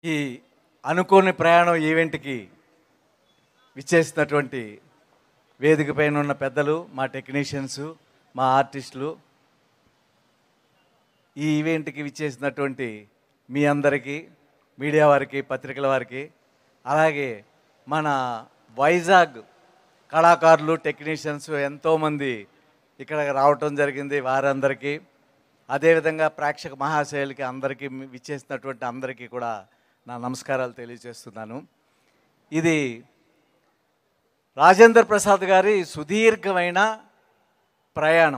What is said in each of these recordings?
ఈ అనుకోని ప్రయాణం ఈవెంట్కి విచ్చేసినటువంటి వేదిక పైన ఉన్న పెద్దలు మా టెక్నీషియన్స్ మా ఆర్టిస్టులు ఈ ఈవెంట్కి విచ్చేసినటువంటి మీ అందరికీ మీడియా వారికి పత్రికల వారికి అలాగే మన వైజాగ్ కళాకారులు టెక్నీషియన్స్ ఎంతోమంది ఇక్కడ రావటం జరిగింది వారందరికీ అదేవిధంగా ప్రేక్షక మహాశయులకి అందరికీ విచ్చేసినటువంటి అందరికీ కూడా నా నమస్కారాలు తెలియజేస్తున్నాను ఇది రాజేంద్ర ప్రసాద్ గారి సుదీర్ఘమైన ప్రయాణం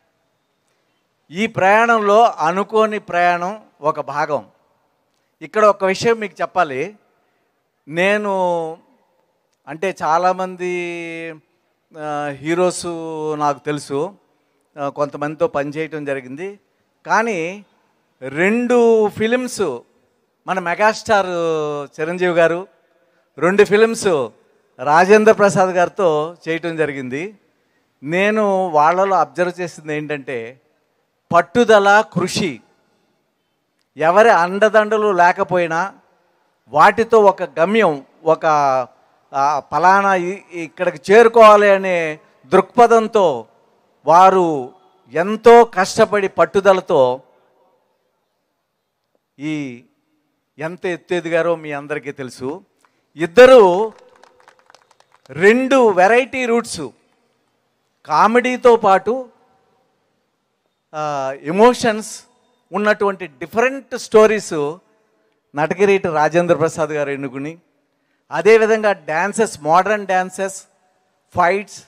ఈ ప్రయాణంలో అనుకోని ప్రయాణం ఒక భాగం ఇక్కడ ఒక విషయం మీకు చెప్పాలి నేను అంటే చాలామంది ఆ, హీరోస్ నాకు తెలుసు ఆ, కొంతమందితో పనిచేయటం జరిగింది కానీ రెండు ఫిలిమ్స్ మన మెగాస్టార్ చిరంజీవి గారు రెండు ఫిలిమ్స్ రాజేంద్ర ప్రసాద్ గారితో చేయటం జరిగింది నేను వాళ్ళలో అబ్జర్వ్ చేసింది ఏంటంటే పట్టుదల కృషి ఎవరి అండదండలు లేకపోయినా వాటితో ఒక గమ్యం ఒక ఆ, ఫలానా ఇ- ఇక్కడికి చేరుకోవాలి అనే దృక్పథంతో వారు ఎంతో కష్టపడి పట్టుదలతో ఈ ఎంత ఎత్తు ఎదిగారో మీ అందరికీ తెలుసు ఇద్దరు రెండు వెరైటీ రూట్స్ కామెడీతో పాటు ఎమోషన్స్ ఉన్నటువంటి డిఫరెంట్ స్టోరీస్ నటగిరీటి రాజేంద్ర ప్రసాద్ గారు ఎన్నుకుని అదేవిధంగా dances modern dances fights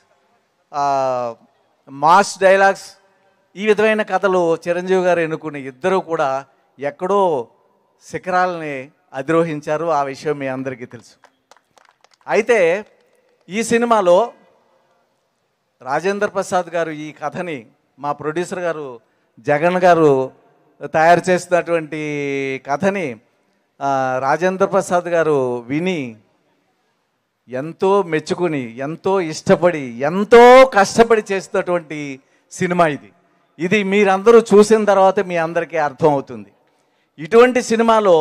mass dialogues ఈ విధమైన కథలు చిరంజీవి గారు ఎన్నుకుని ఇద్దరూ కూడా ఎక్కడో శిఖరాలని అధిరోహించారు ఆ విషయం మీ అందరికీ తెలుసు అయితే ఈ సినిమాలో రాజేంద్ర ప్రసాద్ గారు ఈ కథని మా ప్రొడ్యూసర్ గారు జగన్ గారు తయారు చేసినటువంటి కథని ఆ, రాజేంద్ర ప్రసాద్ గారు విని ఎంతో మెచ్చుకుని ఎంతో ఇష్టపడి ఎంతో కష్టపడి చేసినటువంటి సినిమా ఇది ఇది మీరందరూ చూసిన తర్వాత మీ అందరికీ అర్థం అవుతుంది ఇటువంటి సినిమాలో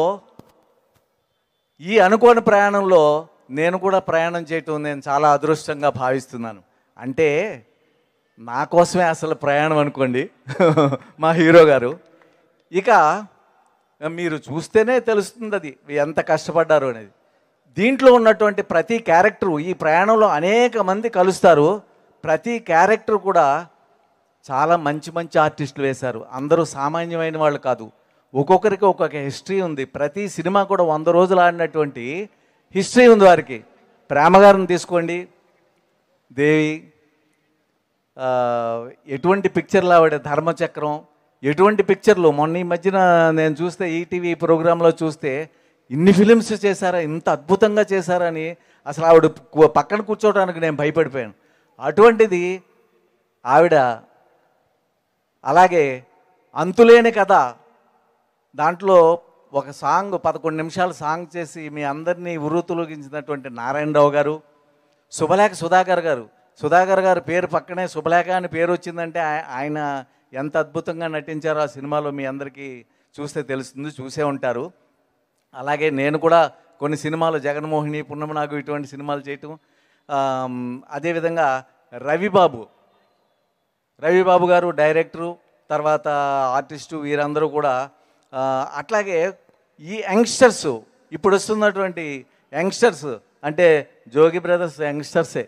ఈ అనుకోని ప్రయాణంలో నేను కూడా ప్రయాణం చేయటం నేను చాలా అదృష్టంగా భావిస్తున్నాను అంటే నా కోసమే అసలు ప్రయాణం అనుకోండి మా హీరో గారు ఇక మీరు చూస్తేనే తెలుస్తుంది అది ఎంత కష్టపడ్డారు అనేది దీంట్లో ఉన్నటువంటి ప్రతి క్యారెక్టరు ఈ ప్రయాణంలో అనేక మంది కలుస్తారు ప్రతి క్యారెక్టర్ కూడా చాలా మంచి మంచి ఆర్టిస్టులు వేశారు అందరూ సామాన్యమైన వాళ్ళు కాదు ఒక్కొక్కరికి ఒక్కొక్క హిస్టరీ ఉంది ప్రతి సినిమా కూడా వంద రోజులు ఆడినటువంటి హిస్టరీ ఉంది వారికి ప్రేమగారిని తీసుకోండి దేవి ఆ, ఎటువంటి పిక్చర్లు ఆవిడ ధర్మచక్రం ఎటువంటి పిక్చర్లు మొన్న ఈ మధ్యన నేను చూస్తే ఈటీవీ ప్రోగ్రాంలో చూస్తే ఇన్ని ఫిలిమ్స్ చేశారా ఇంత అద్భుతంగా చేశారని అసలు ఆవిడ కు- పక్కన కూర్చోవడానికి నేను భయపడిపోయాను అటువంటిది ఆవిడ అలాగే అంతులేని కథ దాంట్లో ఒక సాంగ్ పదకొండు నిమిషాలు సాంగ్ చేసి మీ అందరినీ ఉరుతులగించినటువంటి నారాయణరావు గారు శుభలేఖ సుధాకర్ గారు సుధాకర్ గారు పేరు పక్కనే శుభలేఖ అని పేరు వచ్చిందంటే ఆయ- ఆయన ఎంత అద్భుతంగా నటించారో ఆ సినిమాలో మీ అందరికీ చూస్తే తెలుస్తుంది చూసే ఉంటారు అలాగే నేను కూడా కొన్ని సినిమాలు జగన్మోహిని పున్నమనాగు ఇటువంటి సినిమాలు చేయటం ఆమ్, అదేవిధంగా రవిబాబు రవిబాబు గారు డైరెక్టరు తర్వాత ఆర్టిస్టు వీరందరూ కూడా ఆ, అట్లాగే ఈ యంగ్స్టర్స్ ఇప్పుడు వస్తున్నటువంటి యంగ్స్టర్స్ అంటే జోగి బ్రదర్స్ యంగ్స్టర్సే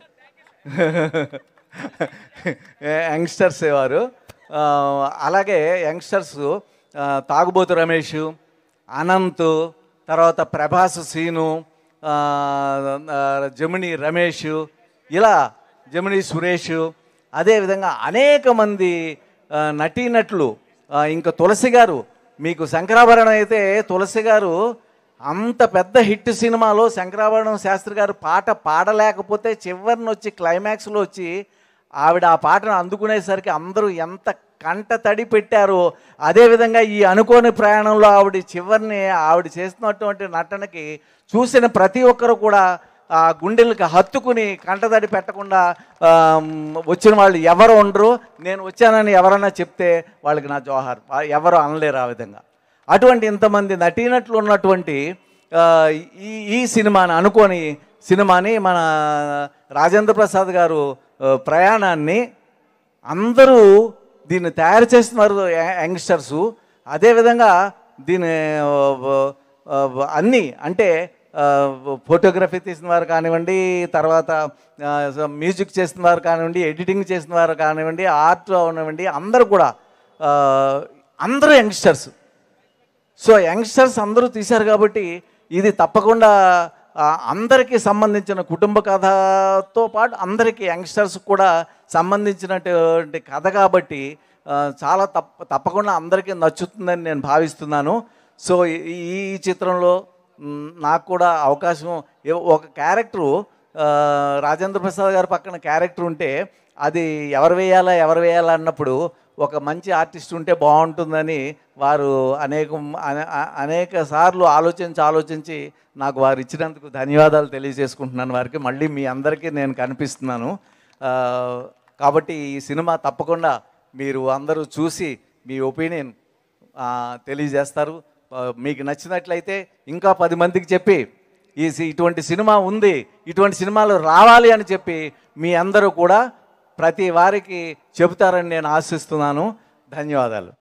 యంగ్స్టర్సే వారు ఆ, అలాగే యంగ్స్టర్స్ ఆ, తాగుబోతు రమేష్ అనంత్ తర్వాత ప్రభాస్ సీను ఆ, ఆ, జమిని రమేష్ ఇలా జమిని సురేష్ అదేవిధంగా అనేక మంది ఆ, నటీనటులు ఆ, ఇంకా తులసి గారు మీకు శంకరాభరణం అయితే తులసి గారు అంత పెద్ద హిట్ సినిమాలో శంకరాభరణం శాస్త్రి గారు పాట పాడలేకపోతే చివరిని వచ్చి క్లైమాక్స్లో వచ్చి ఆవిడ ఆ పాటను అందుకునేసరికి అందరూ ఎంత కంట తడి పెట్టారో అదేవిధంగా ఈ అనుకోని ప్రయాణంలో ఆవిడ చివరిని ఆవిడ చేస్తున్నటువంటి నటనకి చూసిన ప్రతి ఒక్కరు కూడా ఆ గుండెలకు హత్తుకుని కంటతడి పెట్టకుండా ఆమ్, వచ్చిన వాళ్ళు ఎవరు ఉండరు నేను వచ్చానని ఎవరన్నా చెప్తే వాళ్ళకి నా జోహార్ వా- ఎవరు అనలేరు ఆ విధంగా అటువంటి ఇంతమంది నటీనటులు ఉన్నటువంటి ఆ, ఈ ఈ సినిమాని అనుకొని సినిమాని మన రాజేంద్ర ప్రసాద్ గారు ఆ, ప్రయాణాన్ని అందరూ దీన్ని తయారు చేస్తున్నారు య- యంగ్స్టర్సు అదేవిధంగా దీని ఆ, ఆ, అన్నీ అంటే ఆ, ఫోటోగ్రఫీ తీసిన వారు కానివ్వండి తర్వాత ఆ, మ్యూజిక్ చేసిన వారు కానివ్వండి ఎడిటింగ్ చేసిన వారు కానివ్వండి ఆర్ట్ అవనివ్వండి అందరూ కూడా ఆ, అందరూ యంగ్స్టర్స్ సో యంగ్స్టర్స్ అందరూ తీశారు కాబట్టి ఇది తప్పకుండా ఆ, అందరికీ సంబంధించిన కుటుంబ కథతో పాటు అందరికీ యంగ్స్టర్స్ కూడా సంబంధించినటువంటి కథ కాబట్టి ఆ, చాలా తప్ప తప్పకుండా అందరికీ నచ్చుతుందని నేను భావిస్తున్నాను సో ఈ- ఈ ఈ చిత్రంలో మ్, నాకు కూడా అవకాశం ఏ- ఒక క్యారెక్టరు ఆ, రాజేంద్ర ప్రసాద్ గారి పక్కన క్యారెక్టర్ ఉంటే అది ఎవరు వేయాలా ఎవరు వేయాలా అన్నప్పుడు ఒక మంచి ఆర్టిస్ట్ ఉంటే బాగుంటుందని వారు అనేక అనే- అ- అనేక సార్లు ఆలోచించి ఆలోచించి నాకు వారు ఇచ్చినందుకు ధన్యవాదాలు తెలియజేసుకుంటున్నాను వారికి మళ్ళీ మీ అందరికీ నేను కనిపిస్తున్నాను ఆ, కాబట్టి ఈ సినిమా తప్పకుండా మీరు అందరూ చూసి మీ ఒపీనియన్ తెలియజేస్తారు ఆ, మీకు నచ్చినట్లయితే ఇంకా పది మందికి చెప్పి ఈ సి- ఇటువంటి సినిమా ఉంది ఇటువంటి సినిమాలు రావాలి అని చెప్పి మీ అందరూ కూడా ప్రతి వారికి చెబుతారని నేను ఆశిస్తున్నాను ధన్యవాదాలు